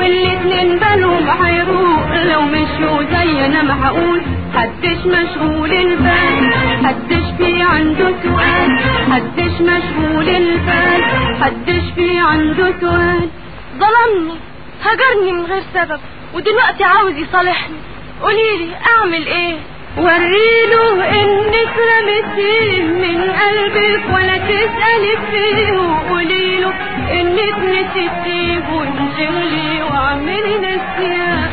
والاتنين بالهم هيروق لو مشوا زي انا ما هقول حدش مشغول البال حدش في عنده سؤال حدش مشغول البال حدش في عنده سؤال ظلمني هجرني من غير سبب ودلوقتي عاوز يصالحني قوليلي اعمل ايه وريله انك رميتيه من قلبك ولا تسألي فيه وقوليله انك نسيتيه وانشغلي واعملي نسيان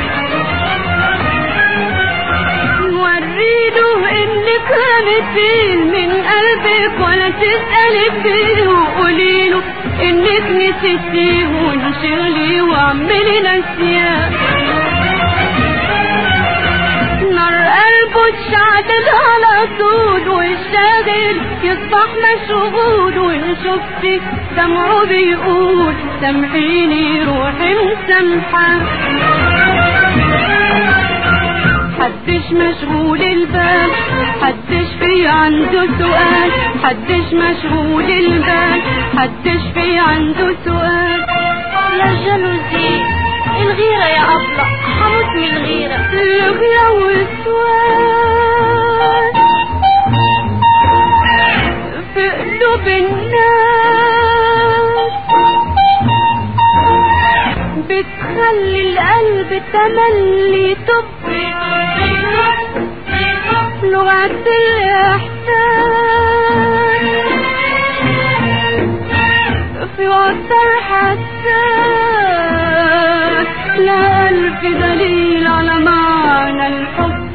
وريله انك رميتيه من قلبك ولا تسألي فيه وقوليله انك نسيتيه وانشغلي واعملي نسيان نار قلبه تشعل على طول والشاغل يصبح مشغول وان شفتك سمعه بيقول سامحيني روحي مسامحة حدش مشغول البال حدش في عنده سؤال حدش مشغول البال حدش في عنده سؤال يا جلوزي الغيرة يا أبلة هموت من الغيرة الغيرة والسؤال في قلوب الناس بتخلي القلب تملي طب لغة الإحساس في وتر حساس لا ألف دليل على معنى الحب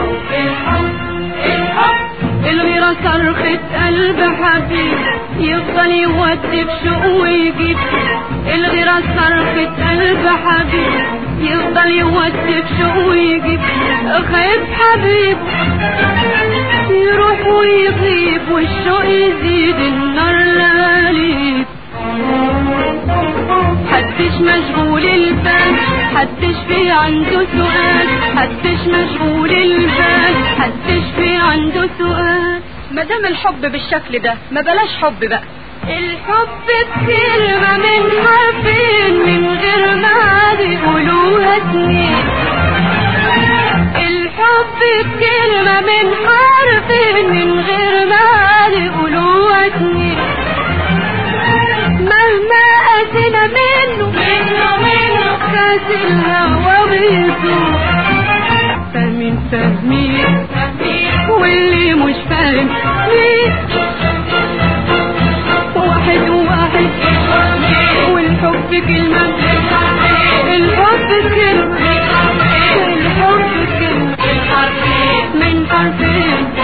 الغيرة صرخة قلب حبيب يفضل يودي بشوق ويجيب الغيرة صرخة قلب حبيب يفضل يودي بشوق ويجيب خايف حبيب يروح ويغيب والشوق يزيد النار لاليب حدش مشغول البال حدش في عنده سؤال حدش مشغول البال حدش في عنده سؤال مادام الحب بالشكل ده ما بلاش حب بقى الحب بكلمة من حرفين من غير ما يقولوها سنين الحب بكلمة من حرفين من غير ما يقولوها سنين مهما أتينا منه منه منه كاس الهوى بيدور فاهمين فاهمين واللي مش فاهم مين واحد وواحد والحب كلمة الحب كلمة الحب كلمة من حرفين